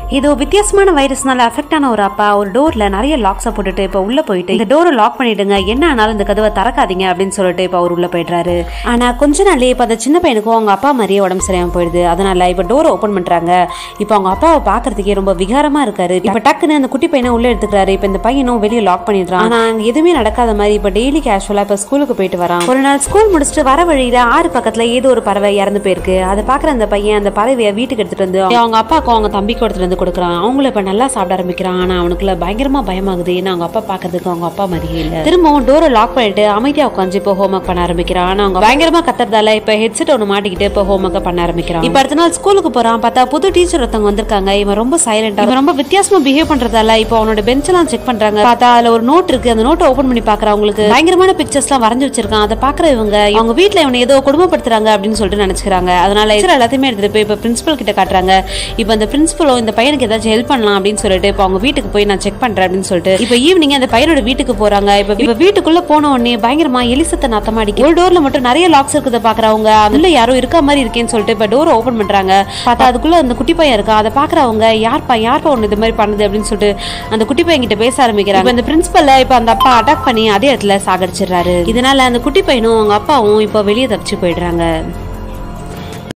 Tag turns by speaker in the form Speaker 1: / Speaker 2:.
Speaker 1: ஏதோ வித்தியாசமான வைரஸ்னால அஃபெக்ட் ஆன ஒரு அப்பா ஒரு டோர்ல நிறைய லாக்ஸை போட்டுட்டு இப்ப உள்ள போயிட்டு இந்த டோரை லாக் பண்ணிடுங்க என்ன ஆனாலும் இந்த கதவை திறக்காதீங்க அப்படின்னு சொல்லிட்டு இப்ப அவர் உள்ள போயிடுறாரு ஆனா கொஞ்ச நாள்லயே இப்ப அந்த சின்ன பையனுக்கும் அவங்க அப்பா மாதிரியே உடம்பு சரியாம போயிடுது அதனால இப்ப டோரை ஓபன் பண்றாங்க இப்ப அவங்க அப்பாவை பாக்குறதுக்கே ரொம்ப விகாரமா இருக்காரு இப்ப டக்குன்னு அந்த குட்டி பையனை உள்ள எடுத்துக்கிறாரு இப்ப இந்த பையனும் வெளியே லாக் பண்ணிடுறான் ஆனா அங்க எதுவுமே நடக்காத மாதிரி இப்ப டெய்லி கேஷுவலா இப்ப ஸ்கூலுக்கு போயிட்டு வரான் ஒரு நாள் ஸ்கூல் முடிச்சுட்டு வர வழியில ஆறு பக்கத்துல ஏதோ ஒரு பறவை இறந்து போயிருக்கு அதை பாக்குற அந்த பையன் அந்த பறவையை வீட்டுக்கு எடுத்துட்டு வந்து அவங்க அப்பாக்கும் அவங்க தம்பிக்கு எடுத்துட்டு வந்து கொடுக்குறான் அவங்களும் இப்ப நல்லா சாப்பிட ஆரம்பிக்கிறான் ஆனா அவனுக்குள்ள பயங்கரமா பயமாகுது ஏன்னா அவங்க அப்பா பாக்குறதுக்கு அவங்க அப்பா மாதிரியே இல்ல திரும்பவும் டோரை லாக் பண்ணிட்டு அமைதியா உட்காந்து இப்போ ஹோம் ஒர்க் பண்ண ஆரம்பிக்கிறான் ஆனா அவங்க பயங்கரமா கத்துறதால இப்ப ஹெட்செட் ஒன்று மாட்டிக்கிட்டு இப்போ ஹோம் ஒர்க் பண்ண ஆரம்பிக்கிறான் இப்ப அடுத்த நாள் ஸ்கூலுக்கு போறான் பார்த்தா புது டீச்சர் ஒருத்தவங்க வந்திருக்காங்க இவன் ரொம்ப சைலண்டா இவன் ரொம்ப வித்தியாசமா பிஹேவ் பண்றதால இப்போ அவனோட பெஞ்ச் எல்லாம் செக் பண்றாங்க பார்த்தா அதுல ஒரு நோட் இருக்கு அந்த நோட்டை ஓபன் பண்ணி பாக்குற அவங்களுக்கு பயங்கரமான பிக்சர்ஸ் எல்லாம் வரைஞ்சு வச்சிருக்கான் அதை பாக்குற இவங்க அவங்க வீட்ல இவனை ஏதோ கொடுமைப்படுத்துறாங்க அப்படின்னு சொல்லிட்டு நினைச்சுக்கிறாங்க அதனால picture எல்லாத்தையுமே எடுத்துட்டு போய் இப்ப பிரின்சிபல் கிட்ட காட்டுறாங்க இப்போ அந்த பிரின்சிபலோ இந்த பையனுக்கு ஏதாச்சும் ஹெல்ப் பண்ணலாம் அப்படின்னு சொல்லிட்டு இப்போ அவங்க வீட்டுக்கு போய் நான் செக் பண்றேன் அப்படின்னு சொல்லிட்டு இப்போ ஈவினிங் அந்த பையனோட வீட்டுக்கு போறாங்க இப்போ இப்போ வீட்டுக்குள்ள போன உடனே பயங்கரமா எலிசத்த நாத்தமா அடிக்கு ஒரு டோர்ல மட்டும் நிறைய லாக்ஸ் இருக்குத பாக்குறவங்க அதுல யாரோ இருக்க மாதிரி இருக்கேன்னு சொல்லிட்டு இப்போ டோர் ஓபன் பண்றாங்க பார்த்தா அதுக்குள்ள அந்த குட்டி பையன் இருக்கா அதை பாக்குறவங்க யார்ப்பா யார்ப்பா ஒண்ணு இது மாதிரி பண்ணுது அப்படின்னு சொல்லிட்டு அந்த குட்டி பையன் கிட்ட பேச ஆரம்பிக்கிறாங்க இப்ப இந்த பிரின்சிபல்ல இப்ப அந்த அப்பா அட்டாக் பண்ணி அதே இடத்துல சாகடிச்சிடுறாரு இதனால அந்த குட்டி பையனும் அவங்க அப்பாவும் இப்போ வெளியே தப்பிச்சு போயிடுறாங்க